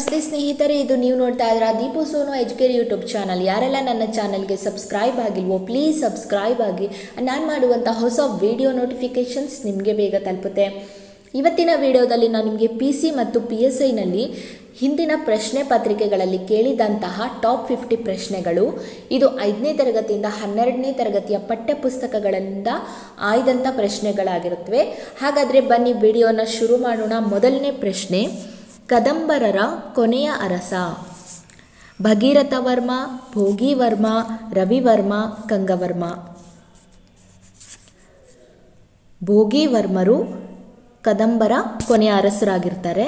ನಮಸ್ತೆ ಸ್ನೇಹಿತರೆ ಇದು ನೀವು ನೋಡ್ತಾ ಇದ್ದೀರಾ Deepu Sonu Educare YouTube channel ಯಾರೆಲ್ಲ ನನ್ನ ಚಾನಲ್ಗೆ ಸಬ್ಸ್ಕ್ರೈಬ್ ಆಗಿಲ್ವೋ ಪ್ಲೀಸ್ ಸಬ್ಸ್ಕ್ರೈಬ್ ಆಗಿ ನಾನು ಮಾಡುವಂಥ ಹೊಸ ವಿಡಿಯೋ ನೋಟಿಫಿಕೇಷನ್ಸ್ ನಿಮಗೆ ಬೇಗ ತಲುಪುತ್ತೆ ಇವತ್ತಿನ ವಿಡಿಯೋದಲ್ಲಿ ನಾನು ನಿಮಗೆ ಪಿ ಸಿ ಮತ್ತು ಪಿ ಎಸ್ ಐನಲ್ಲಿ ಹಿಂದಿನ ಪ್ರಶ್ನೆ ಪತ್ರಿಕೆಗಳಲ್ಲಿ ಕೇಳಿದಂತಹ ಟಾಪ್ ಫಿಫ್ಟಿ ಪ್ರಶ್ನೆಗಳು ಇದು ಐದನೇ ತರಗತಿಯಿಂದ ಹನ್ನೆರಡನೇ ತರಗತಿಯ ಪಠ್ಯಪುಸ್ತಕಗಳಿಂದ ಆಯ್ದಂಥ ಪ್ರಶ್ನೆಗಳಾಗಿರುತ್ತವೆ ಹಾಗಾದರೆ ಬನ್ನಿ ವಿಡಿಯೋನ ಶುರು ಮಾಡೋಣ ಮೊದಲನೇ ಪ್ರಶ್ನೆ ಕದಂಬರರ ಕೊನೆಯ ಅರಸ ಭಗೀರಥ ವರ್ಮ ಭೋಗಿವರ್ಮ ರವಿವರ್ಮ ಕಂಗವರ್ಮ ಭೋಗಿವರ್ಮರು ಕದಂಬರ ಕೊನೆಯ ಅರಸರಾಗಿರ್ತಾರೆ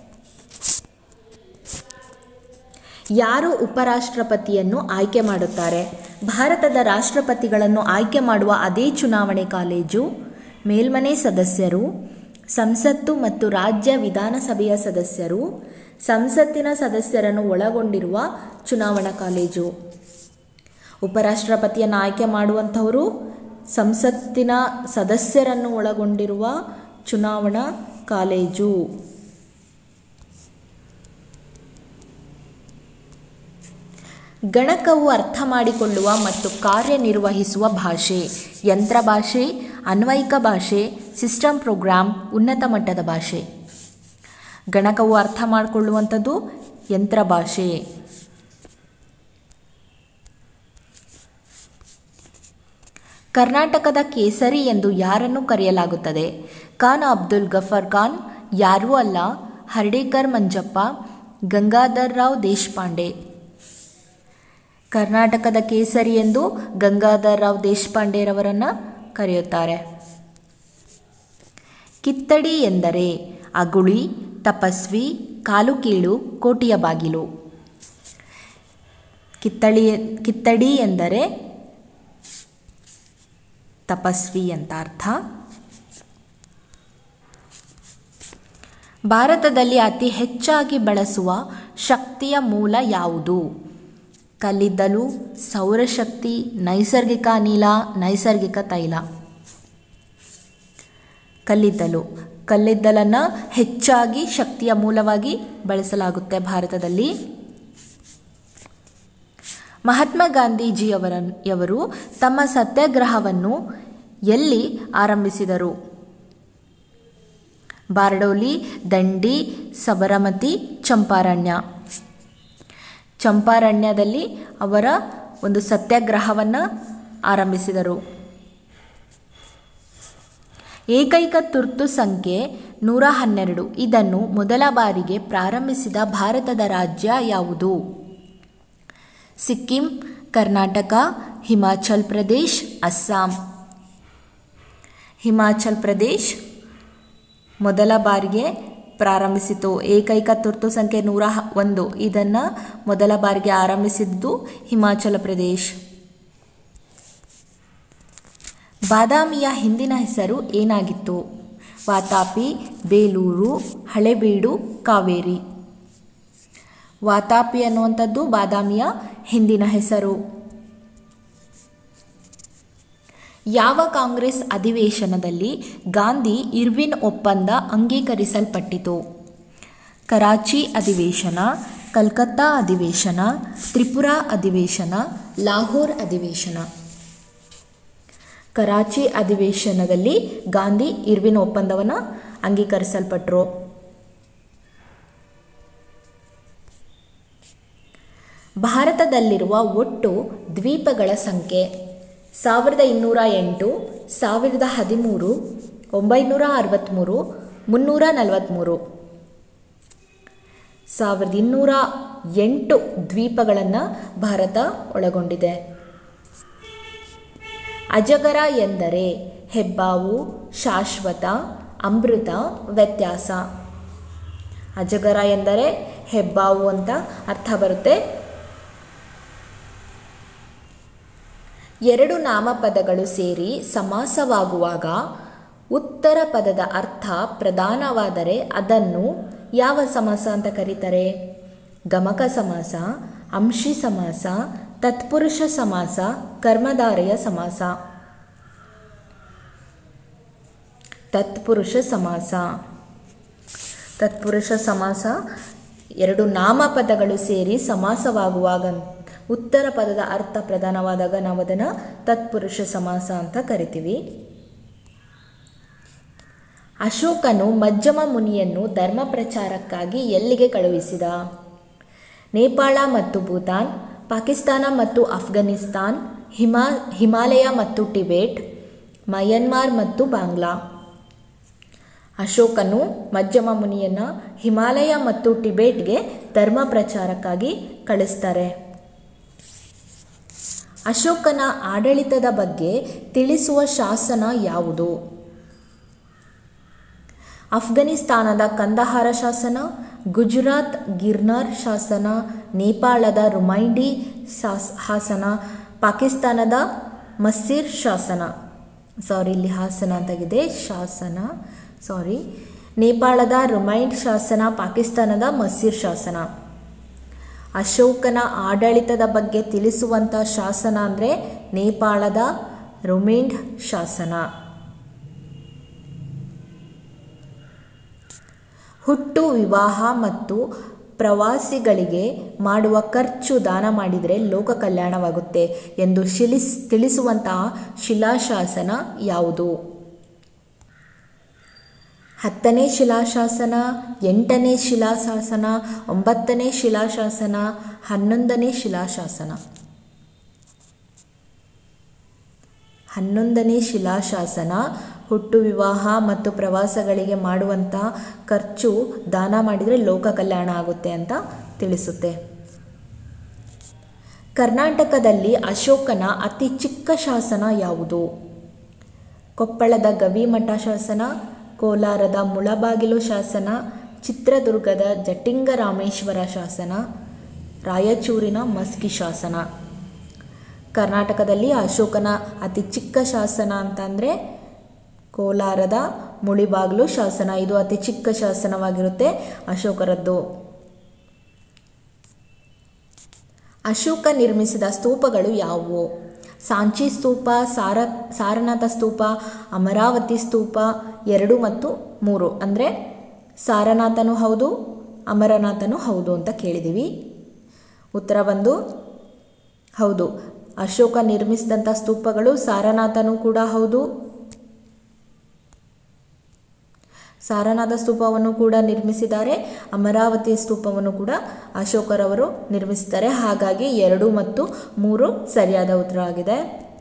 ಯಾರು ಉಪರಾಷ್ಟ್ರಪತಿಯನ್ನು ಆಯ್ಕೆ ಮಾಡುತ್ತಾರೆ ಭಾರತದ ರಾಷ್ಟ್ರಪತಿಗಳನ್ನು ಆಯ್ಕೆ ಮಾಡುವ ಅದೇ ಚುನಾವಣೆ ಕಾಲೇಜು ಮೇಲ್ಮನೆ ಸದಸ್ಯರು ಸಂಸತ್ತು ಮತ್ತು ರಾಜ್ಯ ವಿಧಾನಸಭೆಯ ಸದಸ್ಯರು ಸಂಸತ್ತಿನ ಸದಸ್ಯರನ್ನು ಒಳಗೊಂಡಿರುವ ಚುನಾವಣಾ ಕಾಲೇಜು ಉಪರಾಷ್ಟ್ರಪತಿಯನ್ನು ಆಯ್ಕೆ ಮಾಡುವಂಥವರು ಸಂಸತ್ತಿನ ಸದಸ್ಯರನ್ನು ಒಳಗೊಂಡಿರುವ ಚುನಾವಣಾ ಕಾಲೇಜು ಗಣಕವು ಅರ್ಥ ಮಾಡಿಕೊಳ್ಳುವ ಮತ್ತು ಕಾರ್ಯನಿರ್ವಹಿಸುವ ಭಾಷೆ ಯಂತ್ರ ಭಾಷೆ ಅನ್ವಯಿಕ ಭಾಷೆ ಸಿಸ್ಟಮ್ ಪ್ರೋಗ್ರಾಮ್ ಉನ್ನತ ಮಟ್ಟದ ಭಾಷೆ ಗಣಕವು ಅರ್ಥ ಮಾಡಿಕೊಳ್ಳುವಂಥದ್ದು ಯಂತ್ರ ಭಾಷೆ ಕರ್ನಾಟಕದ ಕೇಸರಿ ಎಂದು ಯಾರನ್ನು ಕರೆಯಲಾಗುತ್ತದೆ ಖಾನ್ ಅಬ್ದುಲ್ ಗಫರ್ ಖಾನ್ ಯಾರೂ ಅಲ್ಲ ಹರ್ಡೇಕರ್ ಮಂಜಪ್ಪ ಗಂಗಾಧರ್ ರಾವ್ ದೇಶಪಾಂಡೆ ಕರ್ನಾಟಕದ ಕೇಸರಿ ಎಂದು ಗಂಗಾಧರ್ ರಾವ್ ದೇಶಪಾಂಡೆರವರನ್ನು ಕರೆಯುತ್ತಾರೆ ಕಿತ್ತಡಿ ಎಂದರೆ ಅಗುಳಿ ತಪಸ್ವಿ ಕಾಲು ಕೀಳು ಕೋಟಿಯ ಬಾಗಿಲು ಕಿತ್ತಳಿ ಕಿತ್ತಡಿ ಎಂದರೆ ತಪಸ್ವಿ ಅಂತ ಅರ್ಥ ಭಾರತದಲ್ಲಿ ಅತಿ ಹೆಚ್ಚಾಗಿ ಬಳಸುವ ಶಕ್ತಿಯ ಮೂಲ ಯಾವುದು ಕಲ್ಲಿದ್ದಲು ಸೌರಶಕ್ತಿ ನೈಸರ್ಗಿಕ ಅನಿಲ ನೈಸರ್ಗಿಕ ತೈಲ ಕಲ್ಲಿದ್ದಲು ಕಲ್ಲಿದ್ದಲನ್ನು ಹೆಚ್ಚಾಗಿ ಶಕ್ತಿಯ ಮೂಲವಾಗಿ ಬಳಸಲಾಗುತ್ತೆ ಭಾರತದಲ್ಲಿ ಮಹಾತ್ಮ ಗಾಂಧೀಜಿಯವರವರು ತಮ್ಮ ಸತ್ಯಾಗ್ರಹವನ್ನು ಎಲ್ಲಿ ಆರಂಭಿಸಿದರು ಬಾರ್ಡೋಲಿ ದಂಡಿ ಸಬರಮತಿ ಚಂಪಾರಣ್ಯ ಚಂಪಾರಣ್ಯದಲ್ಲಿ ಅವರ ಒಂದು ಸತ್ಯಾಗ್ರಹವನ್ನು ಆರಂಭಿಸಿದರು ಏಕೈಕ ತುರ್ತು ಸಂಖ್ಯೆ ನೂರ ಹನ್ನೆರಡು ಇದನ್ನು ಮೊದಲ ಬಾರಿಗೆ ಪ್ರಾರಂಭಿಸಿದ ಭಾರತದ ರಾಜ್ಯ ಯಾವುದು ಸಿಕ್ಕಿಂ ಕರ್ನಾಟಕ ಹಿಮಾಚಲ್ ಪ್ರದೇಶ್ ಅಸ್ಸಾಂ ಹಿಮಾಚಲ್ ಪ್ರದೇಶ್ ಮೊದಲ ಬಾರಿಗೆ ಪ್ರಾರಂಭಿಸಿತು ಏಕೈಕ ತುರ್ತು ಸಂಖ್ಯೆ ನೂರ ಒಂದು ಇದನ್ನು ಮೊದಲ ಬಾರಿಗೆ ಆರಂಭಿಸಿದ್ದು ಹಿಮಾಚಲ ಪ್ರದೇಶ್ ಬಾದಾಮಿಯ ಹಿಂದಿನ ಹೆಸರು ಏನಾಗಿತ್ತು ವಾತಾಪಿ ಬೇಲೂರು ಹಳೆಬೀಡು ಕಾವೇರಿ ವಾತಾಪಿ ಅನ್ನುವಂಥದ್ದು ಬಾದಾಮಿಯ ಹಿಂದಿನ ಹೆಸರು ಯಾವ ಕಾಂಗ್ರೆಸ್ ಅಧಿವೇಶನದಲ್ಲಿ ಗಾಂಧಿ ಇರ್ವಿನ್ ಒಪ್ಪಂದ ಅಂಗೀಕರಿಸಲ್ಪಟ್ಟಿತು ಕರಾಚಿ ಅಧಿವೇಶನ ಕಲ್ಕತ್ತಾ ಅಧಿವೇಶನ ತ್ರಿಪುರಾ ಅಧಿವೇಶನ ಲಾಹೋರ್ ಅಧಿವೇಶನ ಕರಾಚಿ ಅಧಿವೇಶನದಲ್ಲಿ ಗಾಂಧಿ ಇರ್ವಿನ್ ಒಪ್ಪಂದವನ್ನು ಅಂಗೀಕರಿಸಲ್ಪಟ್ಟರು ಭಾರತದಲ್ಲಿರುವ ಒಟ್ಟು ದ್ವೀಪಗಳ ಸಂಖ್ಯೆ ಸಾವಿರದ ಇನ್ನೂರ ಎಂಟು ಸಾವಿರದ ಹದಿಮೂರು ಒಂಬೈನೂರ ಅರವತ್ತ್ಮೂರು ಮುನ್ನೂರ ನಲವತ್ತ್ಮೂರು ಸಾವಿರದ ಇನ್ನೂರ ಎಂಟು ದ್ವೀಪಗಳನ್ನು ಭಾರತ ಒಳಗೊಂಡಿದೆ ಅಜಗರ ಎಂದರೆ ಹೆಬ್ಬಾವು ಶಾಶ್ವತ ಅಮೃತ ವ್ಯತ್ಯಾಸ ಅಜಗರ ಎಂದರೆ ಹೆಬ್ಬಾವು ಅಂತ ಅರ್ಥ ಬರುತ್ತೆ ಎರಡು ನಾಮಪದಗಳು ಸೇರಿ ಸಮಾಸವಾಗುವಾಗ ಉತ್ತರ ಪದದ ಅರ್ಥ ಪ್ರಧಾನವಾದರೆ ಅದನ್ನು ಯಾವ ಸಮಾಸ ಅಂತ ಕರೀತಾರೆ ಗಮಕ ಸಮಾಸ ಅಂಶಿ ಸಮಾಸ ತತ್ಪುರುಷ ಸಮಾಸ ಕರ್ಮಧಾರೆಯ ಸಮಾಸ ತತ್ಪುರುಷ ಸಮಾಸ ತತ್ಪುರುಷ ಸಮಾಸ ಎರಡು ನಾಮಪದಗಳು ಸೇರಿ ಸಮಾಸವಾಗುವಾಗ ಉತ್ತರ ಪದದ ಅರ್ಥ ಪ್ರಧಾನವಾದಾಗ ನಾವು ಅದನ್ನು ತತ್ಪುರುಷ ಸಮಾಸ ಅಂತ ಕರಿತೀವಿ ಅಶೋಕನು ಮಜ್ಜಮ ಮುನಿಯನ್ನು ಧರ್ಮ ಪ್ರಚಾರಕ್ಕಾಗಿ ಎಲ್ಲಿಗೆ ಕಳುಹಿಸಿದ ನೇಪಾಳ ಮತ್ತು ಭೂತಾನ್ ಪಾಕಿಸ್ತಾನ ಮತ್ತು ಅಫ್ಘಾನಿಸ್ತಾನ್ ಹಿಮಾ ಹಿಮಾಲಯ ಮತ್ತು ಟಿಬೇಟ್ ಮಯನ್ಮಾರ್ ಮತ್ತು ಬಾಂಗ್ಲಾ ಅಶೋಕನು ಮಜ್ಜಮ ಮುನಿಯನ್ನು ಹಿಮಾಲಯ ಮತ್ತು ಟಿಬೇಟ್ಗೆ ಧರ್ಮ ಪ್ರಚಾರಕ್ಕಾಗಿ ಕಳಿಸ್ತಾರೆ ಅಶೋಕನ ಆಡಳಿತದ ಬಗ್ಗೆ ತಿಳಿಸುವ ಶಾಸನ ಯಾವುದು ಅಫ್ಘಾನಿಸ್ತಾನದ ಕಂದಹಾರ ಶಾಸನ ಗುಜರಾತ್ ಗಿರ್ನಾರ್ ಶಾಸನ ನೇಪಾಳದ ರುಮೈಂಡಿ ಶಾಸ್ ಹಾಸನ ಪಾಕಿಸ್ತಾನದ ಮಸ್ಸಿರ್ ಶಾಸನ ಸಾರಿ ಇಲ್ಲಿ ಹಾಸನ ಅಂತಾಗಿದೆ ಶಾಸನ ಸಾರಿ ನೇಪಾಳದ ರುಮೈಂಡ್ ಶಾಸನ ಪಾಕಿಸ್ತಾನದ ಮಸ್ಸಿರ್ ಶಾಸನ ಅಶೋಕನ ಆಡಳಿತದ ಬಗ್ಗೆ ತಿಳಿಸುವಂಥ ಶಾಸನ ಅಂದರೆ ನೇಪಾಳದ ರುಮೈಂಡ್ ಶಾಸನ ಹುಟ್ಟು ವಿವಾಹ ಮತ್ತು ಪ್ರವಾಸಿಗಳಿಗೆ ಮಾಡುವ ಖರ್ಚು ದಾನ ಮಾಡಿದರೆ ಲೋಕ ಕಲ್ಯಾಣವಾಗುತ್ತೆ ಎಂದು ಶಿಲಿಸ್ ತಿಳಿಸುವಂತಹ ಶಿಲಾಶಾಸನ ಯಾವುದು ಹತ್ತನೇ ಶಿಲಾಶಾಸನ ಎಂಟನೇ ಶಿಲಾಶಾಸನ ಒಂಬತ್ತನೇ ಶಿಲಾಶಾಸನ ಹನ್ನೊಂದನೇ ಶಿಲಾಶಾಸನ ಹನ್ನೊಂದನೇ ಶಿಲಾಶಾಸನ ಹುಟ್ಟು ವಿವಾಹ ಮತ್ತು ಪ್ರವಾಸಗಳಿಗೆ ಮಾಡುವಂಥ ಖರ್ಚು ದಾನ ಮಾಡಿದರೆ ಲೋಕ ಕಲ್ಯಾಣ ಆಗುತ್ತೆ ಅಂತ ತಿಳಿಸುತ್ತೆ ಕರ್ನಾಟಕದಲ್ಲಿ ಅಶೋಕನ ಅತಿ ಚಿಕ್ಕ ಶಾಸನ ಯಾವುದು ಕೊಪ್ಪಳದ ಗವಿಮಠ ಶಾಸನ ಕೋಲಾರದ ಮುಳಬಾಗಿಲು ಶಾಸನ ಚಿತ್ರದುರ್ಗದ ಜಟಿಂಗರಾಮೇಶ್ವರ ಶಾಸನ ರಾಯಚೂರಿನ ಮಸ್ಕಿ ಶಾಸನ ಕರ್ನಾಟಕದಲ್ಲಿ ಅಶೋಕನ ಅತಿ ಚಿಕ್ಕ ಶಾಸನ ಅಂತಂದರೆ ಕೋಲಾರದ ಮುಳಿಬಾಗಿಲು ಶಾಸನ ಇದು ಅತಿ ಚಿಕ್ಕ ಶಾಸನವಾಗಿರುತ್ತೆ ಅಶೋಕರದ್ದು ಅಶೋಕ ನಿರ್ಮಿಸಿದ ಸ್ತೂಪಗಳು ಯಾವುವು ಸಾಂಚಿ ಸ್ತೂಪ ಸಾರ ಸಾರನಾಥ ಸ್ತೂಪ ಅಮರಾವತಿ ಸ್ತೂಪ ಎರಡು ಮತ್ತು ಮೂರು ಅಂದರೆ ಸಾರನಾಥನೂ ಹೌದು ಅಮರನಾಥನೂ ಹೌದು ಅಂತ ಕೇಳಿದ್ದೀವಿ ಉತ್ತರ ಬಂದು ಹೌದು ಅಶೋಕ ನಿರ್ಮಿಸಿದಂಥ ಸ್ತೂಪಗಳು ಸಾರನಾಥನೂ ಕೂಡ ಹೌದು ಸಾರನಾಥ ಸ್ತೂಪವನ್ನು ಕೂಡ ನಿರ್ಮಿಸಿದ್ದಾರೆ ಅಮರಾವತಿ ಸ್ತೂಪವನ್ನು ಕೂಡ ಅಶೋಕರವರು ನಿರ್ಮಿಸಿದ್ದಾರೆ ಹಾಗಾಗಿ ಎರಡು ಮತ್ತು ಮೂರು ಸರಿಯಾದ ಉತ್ತರ ಆಗಿದೆ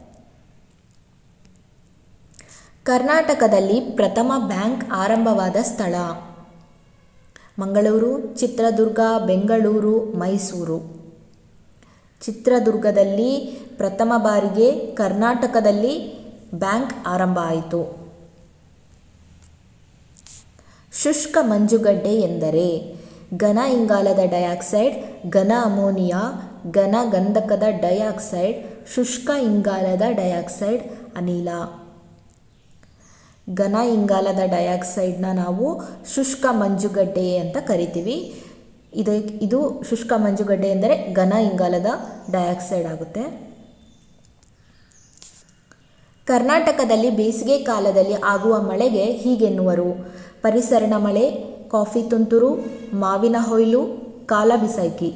ಕರ್ನಾಟಕದಲ್ಲಿ ಪ್ರಥಮ ಬ್ಯಾಂಕ್ ಆರಂಭವಾದ ಸ್ಥಳ ಮಂಗಳೂರು ಚಿತ್ರದುರ್ಗ ಬೆಂಗಳೂರು ಮೈಸೂರು ಚಿತ್ರದುರ್ಗದಲ್ಲಿ ಪ್ರಥಮ ಬಾರಿಗೆ ಕರ್ನಾಟಕದಲ್ಲಿ ಬ್ಯಾಂಕ್ ಆರಂಭ ಆಯಿತು ಶುಷ್ಕ ಮಂಜುಗಡ್ಡೆ ಎಂದರೆ ಘನ ಇಂಗಾಲದ ಡೈಆಕ್ಸೈಡ್ ಘನ ಅಮೋನಿಯಾ ಘನ ಗಂಧಕದ ಡೈಆಕ್ಸೈಡ್ ಶುಷ್ಕ ಇಂಗಾಲದ ಡೈಆಕ್ಸೈಡ್ ಅನಿಲ ಘನ ಇಂಗಾಲದ ಡೈಆಕ್ಸೈಡ್ನ ನಾವು ಶುಷ್ಕ ಮಂಜುಗಡ್ಡೆ ಅಂತ ಕರಿತೀವಿ ಇದು ಇದು ಶುಷ್ಕ ಮಂಜುಗಡ್ಡೆ ಎಂದರೆ ಘನ ಇಂಗಾಲದ ಡೈಆಕ್ಸೈಡ್ ಆಗುತ್ತೆ ಕರ್ನಾಟಕದಲ್ಲಿ ಬೇಸಿಗೆ ಕಾಲದಲ್ಲಿ ಆಗುವ ಮಳೆಗೆ ಹೀಗೆನ್ನುವರು ಪರಿಸರಣ ಮಳೆ ಕಾಫಿ ತುಂತುರು ಮಾವಿನ ಹೊಯ್ಲು ಕಾಲ ಬಿಸೈಕಿ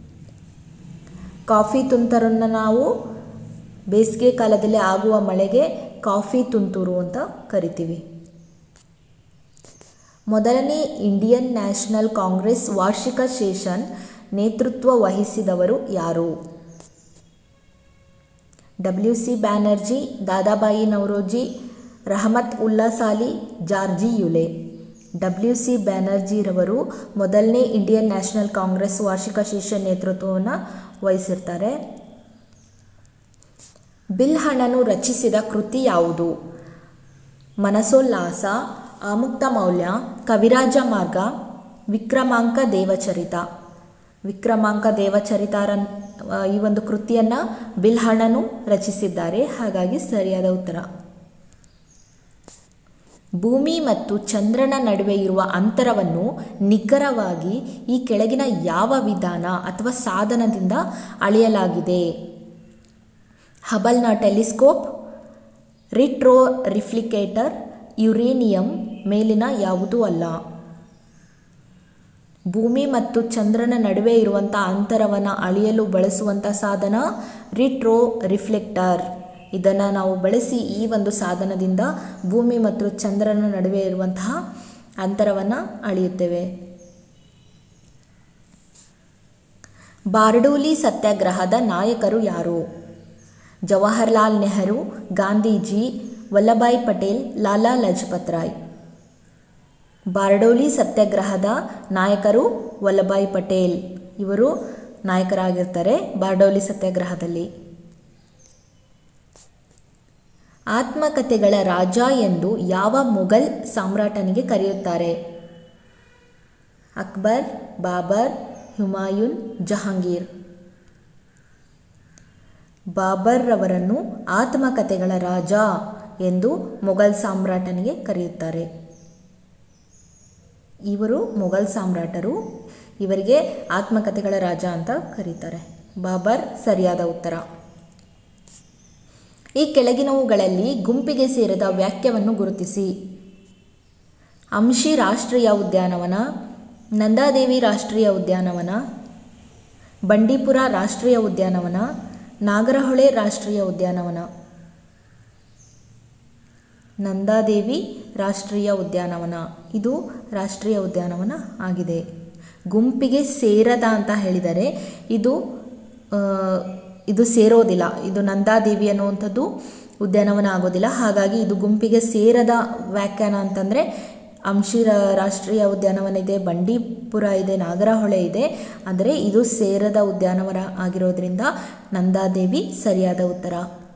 ಕಾಫಿ ತುಂತರನ್ನು ನಾವು ಬೇಸಿಗೆ ಕಾಲದಲ್ಲಿ ಆಗುವ ಮಳೆಗೆ ಕಾಫಿ ತುಂತುರು ಅಂತ ಕರಿತೀವಿ ಮೊದಲನೇ ಇಂಡಿಯನ್ ನ್ಯಾಷನಲ್ ಕಾಂಗ್ರೆಸ್ ವಾರ್ಷಿಕ ಸೆಷನ್ ನೇತೃತ್ವ ವಹಿಸಿದವರು ಯಾರು ಡಬ್ಲ್ಯೂ ಸಿ ಬ್ಯಾನರ್ಜಿ ದಾದಾಬಾಯಿ ನವರೋಜಿ ರಹಮತ್ ಉಲ್ಲಾ ಸಾಲಿ ಜಾರ್ಜಿ ಯುಲೆ ಡಬ್ಲ್ಯೂ ಸಿ ಬ್ಯಾನರ್ಜಿರವರು ಮೊದಲನೇ ಇಂಡಿಯನ್ ನ್ಯಾಷನಲ್ ಕಾಂಗ್ರೆಸ್ ವಾರ್ಷಿಕ ಸೆಷನ್ ನೇತೃತ್ವವನ್ನು ವಹಿಸಿರ್ತಾರೆ ಬಿಲ್ಹಣನು ರಚಿಸಿದ ಕೃತಿ ಯಾವುದು ಮನಸೋಲ್ಲಾಸ ಆಮುಕ್ತ ಮೌಲ್ಯ ಕವಿರಾಜ ಮಾರ್ಗ ವಿಕ್ರಮಾಂಕ ದೇವಚರಿತ ವಿಕ್ರಮಾಂಕ ದೇವಚರಿತಾರ ಈ ಒಂದು ಕೃತಿಯನ್ನು ಬಿಲ್ಹಣನು ರಚಿಸಿದ್ದಾರೆ ಹಾಗಾಗಿ ಸರಿಯಾದ ಉತ್ತರ ಭೂಮಿ ಮತ್ತು ಚಂದ್ರನ ನಡುವೆ ಇರುವ ಅಂತರವನ್ನು ನಿಖರವಾಗಿ ಈ ಕೆಳಗಿನ ಯಾವ ವಿಧಾನ ಅಥವಾ ಸಾಧನದಿಂದ ಅಳೆಯಲಾಗಿದೆ ಹಬಲ್ನ ಟೆಲಿಸ್ಕೋಪ್ ರಿಟ್ರೋ ರಿಫ್ಲಿಕೇಟರ್ ಯುರೇನಿಯಂ ಮೇಲಿನ ಯಾವುದೂ ಅಲ್ಲ ಭೂಮಿ ಮತ್ತು ಚಂದ್ರನ ನಡುವೆ ಇರುವಂಥ ಅಂತರವನ್ನು ಅಳೆಯಲು ಬಳಸುವಂಥ ಸಾಧನ ರಿಟ್ರೋ ರಿಫ್ಲೆಕ್ಟರ್ ಇದನ್ನು ನಾವು ಬಳಸಿ ಈ ಒಂದು ಸಾಧನದಿಂದ ಭೂಮಿ ಮತ್ತು ಚಂದ್ರನ ನಡುವೆ ಇರುವಂತಹ ಅಂತರವನ್ನು ಅಳೆಯುತ್ತೇವೆ ಬಾರ್ಡೋಲಿ ಸತ್ಯಾಗ್ರಹದ ನಾಯಕರು ಯಾರು ಜವಾಹರ್ಲಾಲ್ ನೆಹರು ಗಾಂಧೀಜಿ ವಲ್ಲಭಾಯ್ ಪಟೇಲ್ ಲಾಲಾ ಲಜಪತ್ ರಾಯ್ ಬಾರ್ಡೋಲಿ ಸತ್ಯಾಗ್ರಹದ ನಾಯಕರು ವಲ್ಲಭಾಯ್ ಪಟೇಲ್ ಇವರು ನಾಯಕರಾಗಿರ್ತಾರೆ ಬಾರ್ಡೋಲಿ ಸತ್ಯಾಗ್ರಹದಲ್ಲಿ ಆತ್ಮಕಥೆಗಳ ರಾಜ ಎಂದು ಯಾವ ಮೊಘಲ್ ಸಾಮ್ರಾಟನಿಗೆ ಕರೆಯುತ್ತಾರೆ ಅಕ್ಬರ್ ಬಾಬರ್ ಹುಮಾಯೂನ್ ಜಹಾಂಗೀರ್ ಬಾಬರ್ ರವರನ್ನು ಆತ್ಮಕಥೆಗಳ ರಾಜ ಎಂದು ಮೊಘಲ್ ಸಾಮ್ರಾಟನಿಗೆ ಕರೆಯುತ್ತಾರೆ ಇವರು ಮೊಘಲ್ ಸಾಮ್ರಾಟರು ಇವರಿಗೆ ಆತ್ಮಕಥೆಗಳ ರಾಜ ಅಂತ ಕರೀತಾರೆ ಬಾಬರ್ ಸರಿಯಾದ ಉತ್ತರ ಈ ಕೆಳಗಿನವುಗಳಲ್ಲಿ ಗುಂಪಿಗೆ ಸೇರಿದ ವಾಕ್ಯವನ್ನು ಗುರುತಿಸಿ ಅಂಶಿ ರಾಷ್ಟ್ರೀಯ ಉದ್ಯಾನವನ ನಂದಾದೇವಿ ರಾಷ್ಟ್ರೀಯ ಉದ್ಯಾನವನ ಬಂಡೀಪುರ ರಾಷ್ಟ್ರೀಯ ಉದ್ಯಾನವನ ನಾಗರಹೊಳೆ ರಾಷ್ಟ್ರೀಯ ಉದ್ಯಾನವನ ನಂದಾದೇವಿ ರಾಷ್ಟ್ರೀಯ ಉದ್ಯಾನವನ ಇದು ರಾಷ್ಟ್ರೀಯ ಉದ್ಯಾನವನ ಆಗಿದೆ ಗುಂಪಿಗೆ ಸೇರದ ಅಂತ ಹೇಳಿದರೆ ಇದು ಆ, ಇದು ಸೇರೋದಿಲ್ಲ ಇದು ನಂದಾದೇವಿ ಅನ್ನುವಂಥದ್ದು ಉದ್ಯಾನವನ ಆಗೋದಿಲ್ಲ ಹಾಗಾಗಿ ಇದು ಗುಂಪಿಗೆ ಸೇರದ ವ್ಯಾಖ್ಯಾನ ಅಂತಂದರೆ ಅಂಶಿ ರಾ- ರಾಷ್ಟ್ರೀಯ ಉದ್ಯಾನವನ ಇದೆ ಬಂಡೀಪುರ ಇದೆ ನಾಗರಹೊಳೆ ಇದೆ ಆದರೆ ಇದು ಸೇರದ ಉದ್ಯಾನವನ ಆಗಿರೋದ್ರಿಂದ ನಂದಾದೇವಿ ಸರಿಯಾದ ಉತ್ತರ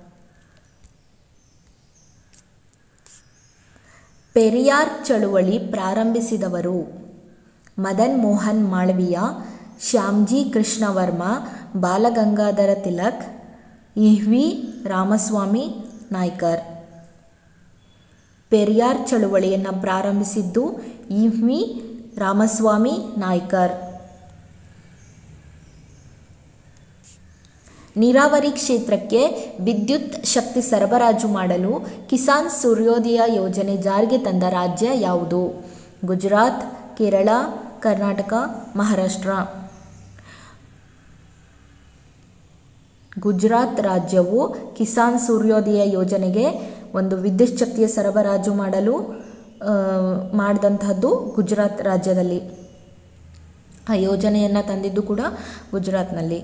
ಪೆರಿಯಾರ್ ಚಳುವಳಿ ಪ್ರಾರಂಭಿಸಿದವರು ಮದನ್ ಮೋಹನ್ ಮಾಳವೀಯ ಶ್ಯಾಮ್ಜಿ ಕೃಷ್ಣವರ್ಮ ಬಾಲಗಂಗಾಧರ ತಿಲಕ್ ಇಹ್ವಿ ರಾಮಸ್ವಾಮಿ ನಾಯ್ಕರ್ ಪೆರಿಯಾರ್ ಚಳುವಳಿಯನ್ನು ಪ್ರಾರಂಭಿಸಿದ್ದು ಇಹ್ವಿ ರಾಮಸ್ವಾಮಿ ನಾಯ್ಕರ್ ನೀರಾವರಿ ಕ್ಷೇತ್ರಕ್ಕೆ ವಿದ್ಯುತ್ ಶಕ್ತಿ ಸರಬರಾಜು ಮಾಡಲು ಕಿಸಾನ್ ಸೂರ್ಯೋದಯ ಯೋಜನೆ ಜಾರಿಗೆ ತಂದ ರಾಜ್ಯ ಯಾವುದು ಗುಜರಾತ್ ಕೇರಳ ಕರ್ನಾಟಕ ಮಹಾರಾಷ್ಟ್ರ ಗುಜರಾತ್ ರಾಜ್ಯವು ಕಿಸಾನ್ ಸೂರ್ಯೋದಯ ಯೋಜನೆಗೆ ಒಂದು ವಿದ್ಯುತ್ ಶಕ್ತಿಯ ಸರಬರಾಜು ಮಾಡಲು ಆ, ಮಾಡಿದಂತಹದ್ದು ಗುಜರಾತ್ ರಾಜ್ಯದಲ್ಲಿ ಆ ಯೋಜನೆಯನ್ನು ತಂದಿದ್ದು ಕೂಡ ಗುಜರಾತ್ನಲ್ಲಿ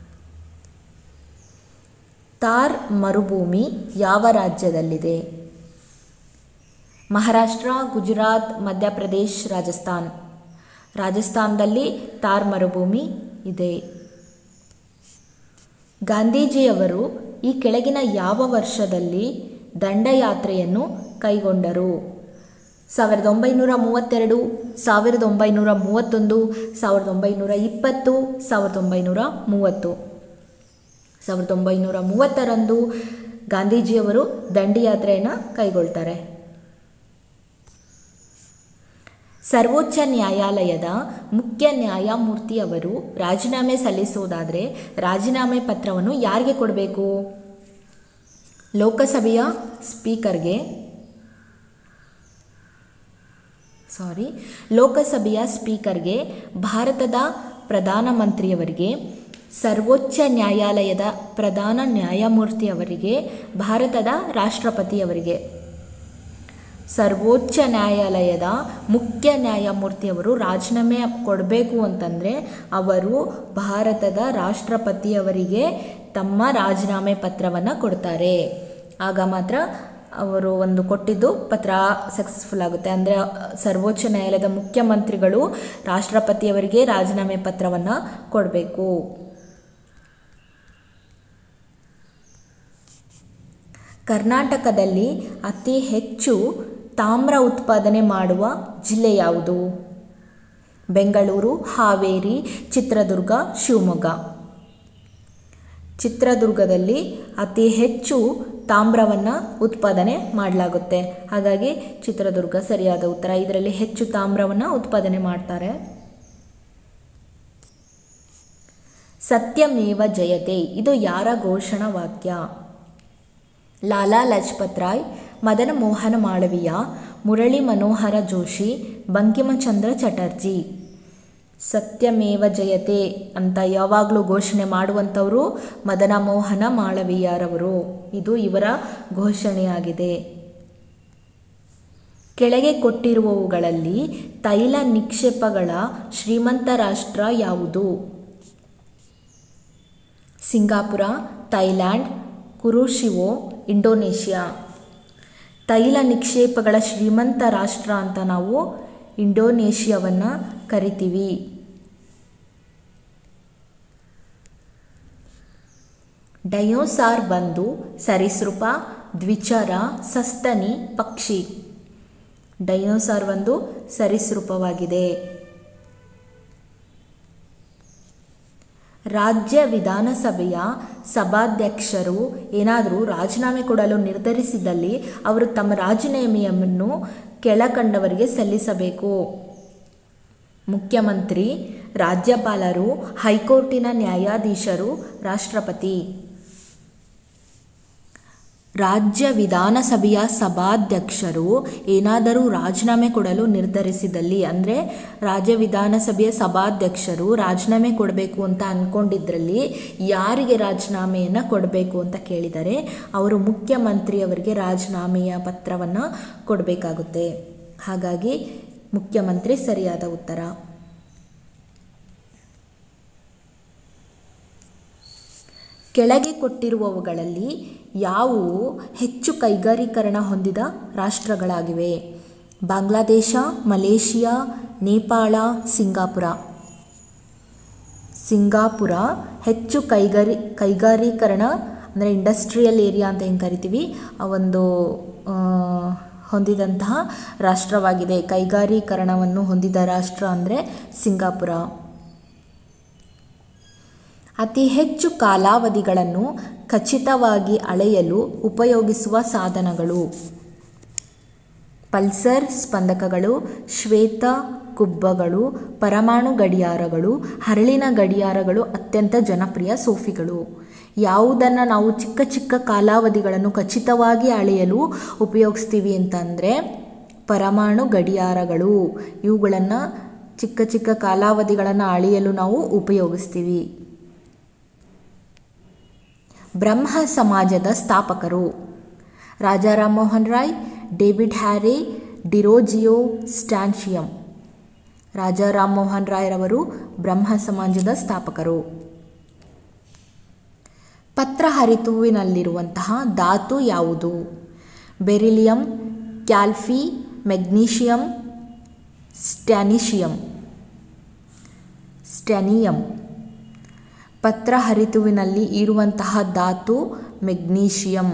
ತಾರ್ ಮರುಭೂಮಿ ಯಾವ ರಾಜ್ಯದಲ್ಲಿದೆ ಮಹಾರಾಷ್ಟ್ರ ಗುಜರಾತ್ ಮಧ್ಯಪ್ರದೇಶ್ ರಾಜಸ್ಥಾನ್ ರಾಜಸ್ಥಾನದಲ್ಲಿ ತಾರ್ ಮರುಭೂಮಿ ಇದೆ ಗಾಂಧೀಜಿಯವರು ಈ ಕೆಳಗಿನ ಯಾವ ವರ್ಷದಲ್ಲಿ ದಂಡಯಾತ್ರೆಯನ್ನು ಕೈಗೊಂಡರು ಸಾವಿರದ ಒಂಬೈನೂರ ಮೂವತ್ತೆರಡು ಸಾವಿರದ ಒಂಬೈನೂರ ಮೂವತ್ತೊಂದು ಸಾವಿರದ ಒಂಬೈನೂರ ಇಪ್ಪತ್ತು ಸಾವಿರದ ಒಂಬೈನೂರ ಮೂವತ್ತು ಸಾವಿರದ ಒಂಬೈನೂರ ಮೂವತ್ತರಂದು ಗಾಂಧೀಜಿಯವರು ದಂಡಿಯಾತ್ರೆಯನ್ನು ಕೈಗೊಳ್ತಾರೆ ಸರ್ವೋಚ್ಚ ನ್ಯಾಯಾಲಯದ ಮುಖ್ಯ ನ್ಯಾಯಮೂರ್ತಿಯವರು ರಾಜೀನಾಮೆ ಸಲ್ಲಿಸುವುದಾದರೆ ರಾಜೀನಾಮೆ ಪತ್ರವನ್ನು ಯಾರಿಗೆ ಕೊಡಬೇಕು ಲೋಕಸಭೆಯ ಸ್ಪೀಕರ್ಗೆ ಸಾರಿ ಲೋಕಸಭೆಯ ಸ್ಪೀಕರ್ಗೆ ಭಾರತದ ಪ್ರಧಾನಮಂತ್ರಿಯವರಿಗೆ ಸರ್ವೋಚ್ಚ ನ್ಯಾಯಾಲಯದ ಪ್ರಧಾನ ನ್ಯಾಯಮೂರ್ತಿಯವರಿಗೆ ಭಾರತದ ರಾಷ್ಟ್ರಪತಿಯವರಿಗೆ ಸರ್ವೋಚ್ಚ ನ್ಯಾಯಾಲಯದ ಮುಖ್ಯ ನ್ಯಾಯಮೂರ್ತಿಯವರು ರಾಜೀನಾಮೆ ಕೊಡಬೇಕು ಅಂತಂದರೆ ಅವರು ಭಾರತದ ರಾಷ್ಟ್ರಪತಿಯವರಿಗೆ ತಮ್ಮ ರಾಜೀನಾಮೆ ಪತ್ರವನ್ನು ಕೊಡ್ತಾರೆ ಆಗ ಮಾತ್ರ ಅವರು ಒಂದು ಕೊಟ್ಟಿದ್ದು ಪತ್ರ ಸಕ್ಸಸ್ಫುಲ್ ಆಗುತ್ತೆ ಅಂದರೆ ಸರ್ವೋಚ್ಚ ನ್ಯಾಯಾಲಯದ ಮುಖ್ಯಮಂತ್ರಿಗಳು ರಾಷ್ಟ್ರಪತಿಯವರಿಗೆ ರಾಜೀನಾಮೆ ಪತ್ರವನ್ನು ಕೊಡಬೇಕು ಕರ್ನಾಟಕದಲ್ಲಿ ಅತಿ ಹೆಚ್ಚು ತಾಮ್ರ ಉತ್ಪಾದನೆ ಮಾಡುವ ಜಿಲ್ಲೆ ಯಾವುದು ಬೆಂಗಳೂರು ಹಾವೇರಿ ಚಿತ್ರದುರ್ಗ ಶಿವಮೊಗ್ಗ ಚಿತ್ರದುರ್ಗದಲ್ಲಿ ಅತಿ ಹೆಚ್ಚು ತಾಮ್ರವನ್ನು ಉತ್ಪಾದನೆ ಮಾಡಲಾಗುತ್ತೆ ಹಾಗಾಗಿ ಚಿತ್ರದುರ್ಗ ಸರಿಯಾದ ಉತ್ತರ ಇದರಲ್ಲಿ ಹೆಚ್ಚು ತಾಮ್ರವನ್ನು ಉತ್ಪಾದನೆ ಮಾಡ್ತಾರೆ ಸತ್ಯಮೇವ ಜಯತೆ ಇದು ಯಾರ ಘೋಷಣಾ ವಾಕ್ಯ ಲಾಲಾ ಲಜಪತ್ ರಾಯ್ ಮದನ ಮೋಹನ ಮಾಳವೀಯ ಮುರಳಿ ಮನೋಹರ ಜೋಶಿ ಬಂಕಿಮಚಂದ್ರ ಚಟರ್ಜಿ ಸತ್ಯಮೇವ ಜಯತೆ ಅಂತ ಯಾವಾಗಲೂ ಘೋಷಣೆ ಮಾಡುವಂಥವರು ಮದನ ಮೋಹನ ಮಾಳವೀಯರವರು ಇದು ಇವರ ಘೋಷಣೆಯಾಗಿದೆ ಕೆಳಗೆ ಕೊಟ್ಟಿರುವವುಗಳಲ್ಲಿ ತೈಲ ನಿಕ್ಷೇಪಗಳ ಶ್ರೀಮಂತ ರಾಷ್ಟ್ರ ಯಾವುದು ಸಿಂಗಾಪುರ ಥೈಲ್ಯಾಂಡ್ ಕುರುಶಿವೋ ಇಂಡೋನೇಷ್ಯಾ ತೈಲ ನಿಕ್ಷೇಪಗಳ ಶ್ರೀಮಂತ ರಾಷ್ಟ್ರ ಅಂತ ನಾವು ಇಂಡೋನೇಷ್ಯಾವನ್ನು ಕರಿತೀವಿ ಡಯೋಸಾರ್ ಬಂದು ಸರೀಸೃಪ ದ್ವಿಚರ ಸಸ್ತನಿ ಪಕ್ಷಿ ಡೈನೋಸಾರ್ ಒಂದು ಸರೀಸೃಪವಾಗಿದೆ ರಾಜ್ಯ ವಿಧಾನಸಭೆಯ ಸಭಾಧ್ಯಕ್ಷರು ಏನಾದರೂ ರಾಜೀನಾಮೆ ಕೊಡಲು ನಿರ್ಧರಿಸಿದಲ್ಲಿ ಅವರು ತಮ್ಮ ರಾಜೀನಾಮೆಯನ್ನು ಕೆಳಕಂಡವರಿಗೆ ಸಲ್ಲಿಸಬೇಕು ಮುಖ್ಯಮಂತ್ರಿ ರಾಜ್ಯಪಾಲರು ಹೈಕೋರ್ಟಿನ ನ್ಯಾಯಾಧೀಶರು ರಾಷ್ಟ್ರಪತಿ ರಾಜ್ಯ ವಿಧಾನಸಭೆಯ ಸಭಾಧ್ಯಕ್ಷರು ಏನಾದರೂ ರಾಜೀನಾಮೆ ಕೊಡಲು ನಿರ್ಧರಿಸಿದಲ್ಲಿ ಅಂದರೆ ರಾಜ್ಯ ವಿಧಾನಸಭೆಯ ಸಭಾಧ್ಯಕ್ಷರು ರಾಜೀನಾಮೆ ಕೊಡಬೇಕು ಅಂತ ಅಂದ್ಕೊಂಡಿದ್ರಲ್ಲಿ ಯಾರಿಗೆ ರಾಜೀನಾಮೆಯನ್ನು ಕೊಡಬೇಕು ಅಂತ ಕೇಳಿದರೆ ಅವರು ಮುಖ್ಯಮಂತ್ರಿಯವರಿಗೆ ರಾಜೀನಾಮೆಯ ಪತ್ರವನ್ನು ಕೊಡಬೇಕಾಗುತ್ತೆ ಹಾಗಾಗಿ ಮುಖ್ಯಮಂತ್ರಿ ಸರಿಯಾದ ಉತ್ತರ ಕೆಳಗೆ ಕೊಟ್ಟಿರುವವುಗಳಲ್ಲಿ ಯಾವುವು ಹೆಚ್ಚು ಕೈಗಾರೀಕರಣ ಹೊಂದಿದ ರಾಷ್ಟ್ರಗಳಾಗಿವೆ Bangladesh Malaysia Nepal Singapore Singapore ಹೆಚ್ಚು ಕೈಗಾರಿ ಕೈಗಾರೀಕರಣ ಅಂದರೆ ಇಂಡಸ್ಟ್ರಿಯಲ್ ಏರಿಯಾ ಅಂತ ಏನು ಕರಿತೀವಿ ಆ ಒಂದು ಆ, ಹೊಂದಿದಂತಹ ರಾಷ್ಟ್ರವಾಗಿದೆ ಕೈಗಾರೀಕರಣವನ್ನು ಹೊಂದಿದ ರಾಷ್ಟ್ರ ಅಂದರೆ ಸಿಂಗಾಪುರ ಅತಿ ಹೆಚ್ಚು ಕಾಲಾವಧಿಗಳನ್ನು ಖಚಿತವಾಗಿ ಅಳೆಯಲು ಉಪಯೋಗಿಸುವ ಸಾಧನಗಳು ಪಲ್ಸರ್ ಸ್ಪಂದಕಗಳು ಶ್ವೇತ ಕುಬ್ಬಗಳು ಪರಮಾಣು ಗಡಿಯಾರಗಳು ಹರಳಿನ ಗಡಿಯಾರಗಳು ಅತ್ಯಂತ ಜನಪ್ರಿಯ ಸೋಫಿಗಳು ಯಾವುದನ್ನು ನಾವು ಚಿಕ್ಕ ಚಿಕ್ಕ ಕಾಲಾವಧಿಗಳನ್ನು ಖಚಿತವಾಗಿ ಅಳೆಯಲು ಉಪಯೋಗಿಸ್ತೀವಿ ಅಂತಂದರೆ ಪರಮಾಣು ಗಡಿಯಾರಗಳು ಇವುಗಳನ್ನು ಚಿಕ್ಕ ಚಿಕ್ಕ ಕಾಲಾವಧಿಗಳನ್ನು ಅಳೆಯಲು ನಾವು ಉಪಯೋಗಿಸ್ತೀವಿ ಬ್ರಹ್ಮ ಸಮಾಜದ ಸ್ಥಾಪಕರು ರಾಜಾ ರಾಮ್ ಮೋಹನ್ ರಾಯ್ ಡೇವಿಡ್ ಹ್ಯಾರಿ ಡಿರೋಜಿಯೋ ಸ್ಟ್ಯಾನ್ಶಿಯಂ ರಾಜಾ ರಾಮ್ ಮೋಹನ್ ರಾಯ್ರವರು ಬ್ರಹ್ಮ ಸಮಾಜದ ಸ್ಥಾಪಕರು ಪತ್ರಹರಿತುವಿನಲ್ಲಿರುವಂತಹ ಧಾತು ಯಾವುದು ಬೆರಿಲಿಯಂ ಕ್ಯಾಲ್ಫಿ ಮೆಗ್ನೀಷಿಯಂ ಸ್ಟ್ಯಾನಿಷಿಯಂ ಸ್ಟ್ಯಾನಿಯಂ ಪತ್ರಹರಿತುವಿನಲ್ಲಿ ಇರುವಂತಹ ಧಾತು ಮೆಗ್ನೀಷಿಯಂ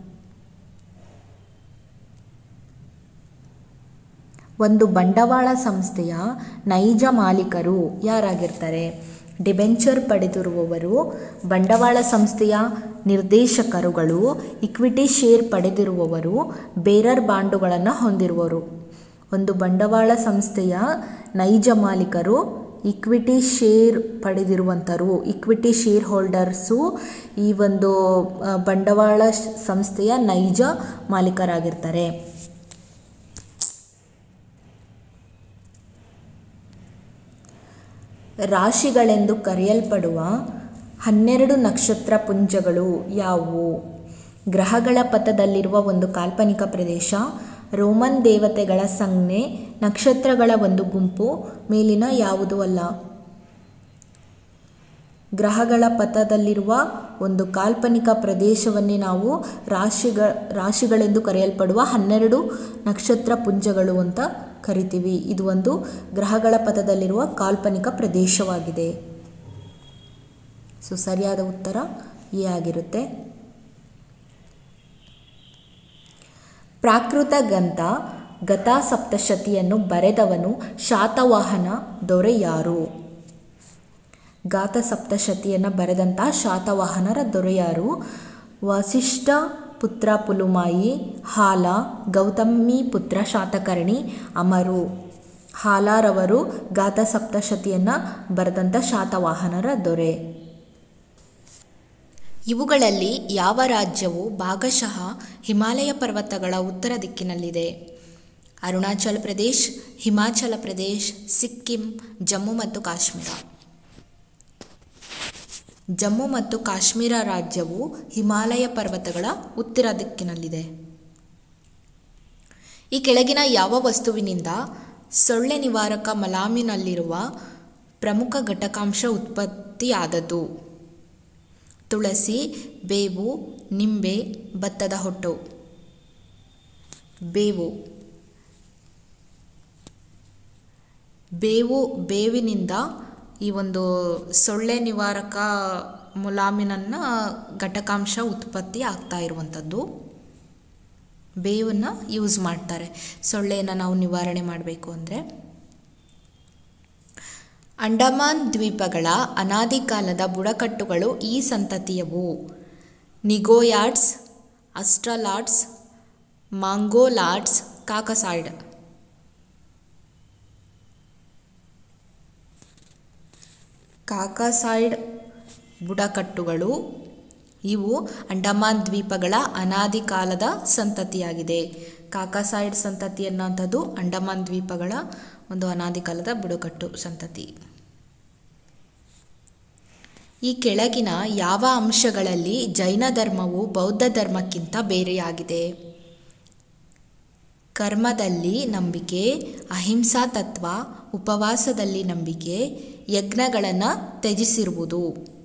ಒಂದು ಬಂಡವಾಳ ಸಂಸ್ಥೆಯ ನೈಜ ಮಾಲೀಕರು ಯಾರಾಗಿರ್ತಾರೆ ಡಿಬೆಂಚರ್ ಪಡೆದಿರುವವರು ಬಂಡವಾಳ ಸಂಸ್ಥೆಯ ನಿರ್ದೇಶಕರುಗಳು ಇಕ್ವಿಟಿ ಶೇರ್ ಪಡೆದಿರುವವರು ಬೇರರ್ ಬಾಂಡುಗಳನ್ನು ಹೊಂದಿರುವವರು ಒಂದು ಬಂಡವಾಳ ಸಂಸ್ಥೆಯ ನೈಜ ಮಾಲೀಕರು ಇಕ್ವಿಟಿ ಶೇರ್ ಪಡೆದಿರುವಂಥರು ಇಕ್ವಿಟಿ ಶೇರ್ ಹೋಲ್ಡರ್ಸು ಈ ಒಂದು ಆ, ಬಂಡವಾಳ ಶ- ಸಂಸ್ಥೆಯ ನೈಜ ಮಾಲೀಕರಾಗಿರ್ತಾರೆ ರಾಶಿಗಳೆಂದು ಕರೆಯಲ್ಪಡುವ ಹನ್ನೆರಡು ನಕ್ಷತ್ರ ಪುಂಜಗಳು ಯಾವುವು ಗ್ರಹಗಳ ಪಥದಲ್ಲಿರುವ ಒಂದು ಕಾಲ್ಪನಿಕ ಪ್ರದೇಶ ರೋಮನ್ ದೇವತೆಗಳ ಸಂಜ್ಞೆ ನಕ್ಷತ್ರಗಳ ಒಂದು ಗುಂಪು ಮೇಲಿನ ಯಾವುದೂ ಅಲ್ಲ ಗ್ರಹಗಳ ಪಥದಲ್ಲಿರುವ ಒಂದು ಕಾಲ್ಪನಿಕ ಪ್ರದೇಶವನ್ನೇ ನಾವು ರಾಶಿಗ ರಾಶಿಗಳೆಂದು ಕರೆಯಲ್ಪಡುವ ಹನ್ನೆರಡು ನಕ್ಷತ್ರ ಪುಂಜಗಳು ಅಂತ ಕರಿತೀವಿ ಇದು ಒಂದು ಗ್ರಹಗಳ ಪಥದಲ್ಲಿರುವ ಕಾಲ್ಪನಿಕ ಪ್ರದೇಶವಾಗಿದೆ ಸೊ ಸರಿಯಾದ ಉತ್ತರ ಎ ಆಗಿರುತ್ತೆ ಪ್ರಾಕೃತ ಗ್ರಂಥ ಗತಾ ಸಪ್ತಶತಿಯನ್ನು ಬರೆದವನು ಶಾತವಾಹನ ದೊರೆ ಯಾರು ಗಾತ ಸಪ್ತಶತಿಯನ್ನು ಬರೆದಂತಹ ಶಾತವಾಹನರ ದೊರೆಯಾರು ವಸಿಷ್ಠ ಪುತ್ರ ಪುಲುಮಾಯಿ ಹಾಲ ಗೌತಮಿ ಪುತ್ರ ಶಾತಕರ್ಣಿ ಅಮರು ಹಾಲಾರವರು ಗಾತ ಸಪ್ತಶತಿಯನ್ನು ಬರೆದಂಥ ಶಾತವಾಹನರ ದೊರೆ ಇವುಗಳಲ್ಲಿ ಯಾವ ರಾಜ್ಯವು ಭಾಗಶಃ ಹಿಮಾಲಯ ಪರ್ವತಗಳ ಉತ್ತರ ದಿಕ್ಕಿನಲ್ಲಿದೆ ಅರುಣಾಚಲ ಪ್ರದೇಶ್ ಹಿಮಾಚಲ ಪ್ರದೇಶ್ ಸಿಕ್ಕಿಂ ಜಮ್ಮು ಮತ್ತು ಕಾಶ್ಮೀರ ಜಮ್ಮು ಮತ್ತು ಕಾಶ್ಮೀರ ರಾಜ್ಯವು ಹಿಮಾಲಯ ಪರ್ವತಗಳ ಉತ್ತರ ದಿಕ್ಕಿನಲ್ಲಿದೆ ಈ ಕೆಳಗಿನ ಯಾವ ವಸ್ತುವಿನಿಂದ ಸೊಳ್ಳೆ ನಿವಾರಕ ಮಲಾಮಿನಲ್ಲಿರುವ ಪ್ರಮುಖ ಘಟಕಾಂಶ ಉತ್ಪತ್ತಿಯಾದದ್ದು ತುಳಸಿ ಬೇವು ನಿಂಬೆ ಭತ್ತದ ಹೊಟ್ಟು ಬೇವು ಬೇವು ಬೇವಿನಿಂದ ಈ ಒಂದು ಸೊಳ್ಳೆ ನಿವಾರಕ ಮುಲಾಮಿನನ್ನು ಘಟಕಾಂಶ ಉತ್ಪತ್ತಿ ಆಗ್ತಾ ಇರುವಂಥದ್ದು ಬೇವನ್ನು ಯೂಸ್ ಮಾಡ್ತಾರೆ ಸೊಳ್ಳೆಯನ್ನು ನಾವು ನಿವಾರಣೆ ಮಾಡಬೇಕು ಅಂದರೆ ಅಂಡಮಾನ್ ದ್ವೀಪಗಳ ಅನಾದಿ ಕಾಲದ ಬುಡಕಟ್ಟುಗಳು ಈ ಸಂತತಿಯವು ನಿಗೋಯಾಡ್ಸ್ ಅಸ್ಟ್ರಲಾಡ್ಸ್ ಮಾಂಗೋಲಾಡ್ಸ್ ಕಾಕಸಾಯ್ಡ್ ಕಾಕಸಾಯ್ಡ್ ಬುಡಕಟ್ಟುಗಳು ಇವು ಅಂಡಮಾನ್ ದ್ವೀಪಗಳ ಅನಾದಿ ಕಾಲದ ಸಂತತಿಯಾಗಿದೆ ಕಾಕಸಾಯ್ಡ್ ಸಂತತಿ ಅನ್ನೋಂಥದ್ದು ಅಂಡಮಾನ್ ದ್ವೀಪಗಳ ಒಂದು ಅನಾದಿ ಕಾಲದ ಬುಡಕಟ್ಟು ಸಂತತಿ ಈ ಕೆಳಗಿನ ಯಾವ ಅಂಶಗಳಲ್ಲಿ ಜೈನ ಧರ್ಮವು ಬೌದ್ಧ ಧರ್ಮಕ್ಕಿಂತ ಬೇರೆಯಾಗಿದೆ ಕರ್ಮದಲ್ಲಿ ನಂಬಿಕೆ ಅಹಿಂಸಾ ತತ್ವ ಉಪವಾಸದಲ್ಲಿ ನಂಬಿಕೆ ಯಜ್ಞಗಳನ್ನು ತ್ಯಜಿಸಿರುವುದು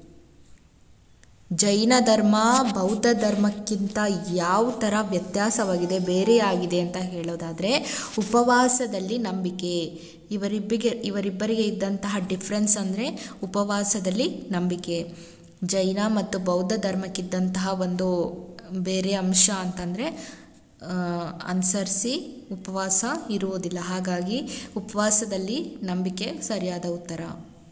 ಜೈನ ಧರ್ಮ ಬೌದ್ಧ ಧರ್ಮಕ್ಕಿಂತ ಯಾವ ಥರ ವ್ಯತ್ಯಾಸವಾಗಿದೆ ಬೇರೆಯಾಗಿದೆ ಅಂತ ಹೇಳೋದಾದರೆ ಉಪವಾಸದಲ್ಲಿ ನಂಬಿಕೆ ಇವರಿಬ್ಬರಿಗೆ ಇವರಿಬ್ಬರಿಗೆ ಇದ್ದಂತಹ ಡಿಫ್ರೆನ್ಸ್ ಅಂದರೆ ಉಪವಾಸದಲ್ಲಿ ನಂಬಿಕೆ ಜೈನ ಮತ್ತು ಬೌದ್ಧ ಧರ್ಮಕ್ಕಿದ್ದಂತಹ ಒಂದು ಬೇರೆ ಅಂಶ ಅಂತಂದರೆ ಅನುಸರಿಸಿ ಉಪವಾಸ ಇರುವುದಿಲ್ಲ ಹಾಗಾಗಿ ಉಪವಾಸದಲ್ಲಿ ನಂಬಿಕೆ ಸರಿಯಾದ ಉತ್ತರ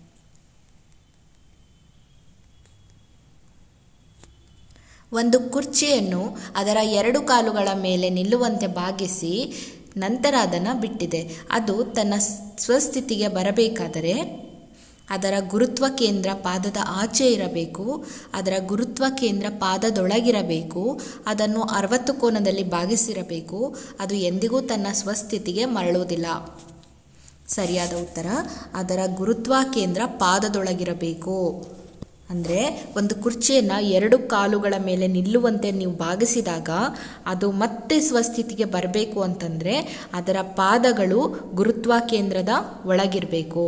ಒಂದು ಕುರ್ಚಿಯನ್ನು ಅದರ ಎರಡು ಕಾಲುಗಳ ಮೇಲೆ ನಿಲ್ಲುವಂತೆ ಬಾಗಿಸಿ ನಂತರ ಅದನ್ನು ಬಿಟ್ಟಿದೆ ಅದು ತನ್ನ ಸ್ವಸ್ಥಿತಿಗೆ ಬರಬೇಕಾದರೆ ಅದರ ಗುರುತ್ವ ಕೇಂದ್ರ ಪಾದದ ಆಚೆ ಇರಬೇಕು ಅದರ ಗುರುತ್ವ ಕೇಂದ್ರ ಪಾದದೊಳಗಿರಬೇಕು ಅದನ್ನು ಅರವತ್ತು ಕೋನದಲ್ಲಿ ಬಾಗಿಸಿರಬೇಕು ಅದು ಎಂದಿಗೂ ತನ್ನ ಸ್ವಸ್ಥಿತಿಗೆ ಮರಳುವುದಿಲ್ಲ ಸರಿಯಾದ ಉತ್ತರ ಅದರ ಗುರುತ್ವ ಕೇಂದ್ರ ಪಾದದೊಳಗಿರಬೇಕು ಅಂದರೆ ಒಂದು ಕುರ್ಚಿಯನ್ನು ಎರಡು ಕಾಲುಗಳ ಮೇಲೆ ನಿಲ್ಲುವಂತೆ ನೀವು ಬಾಗಿಸಿದಾಗ ಅದು ಮತ್ತೆ ಸ್ವಸ್ಥಿತಿಗೆ ಬರಬೇಕು ಅಂತಂದರೆ ಅದರ ಪಾದಗಳು ಗುರುತ್ವ ಕೇಂದ್ರದ ಒಳಗಿರಬೇಕು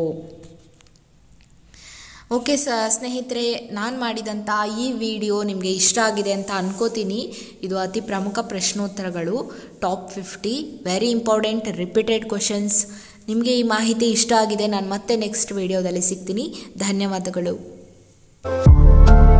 ಓಕೆ ಸ ಸ್ನೇಹಿತರೆ ನಾನು ಮಾಡಿದಂಥ ಈ ವಿಡಿಯೋ ನಿಮಗೆ ಇಷ್ಟ ಆಗಿದೆ ಅಂತ ಅನ್ಕೋತೀನಿ ಇದು ಅತಿ ಪ್ರಮುಖ ಪ್ರಶ್ನೋತ್ತರಗಳು top fifty very important repeated questions ನಿಮಗೆ ಈ ಮಾಹಿತಿ ಇಷ್ಟ ಆಗಿದೆ ನಾನು ಮತ್ತೆ ನೆಕ್ಸ್ಟ್ ವಿಡಿಯೋದಲ್ಲಿ ಸಿಗ್ತೀನಿ ಧನ್ಯವಾದಗಳು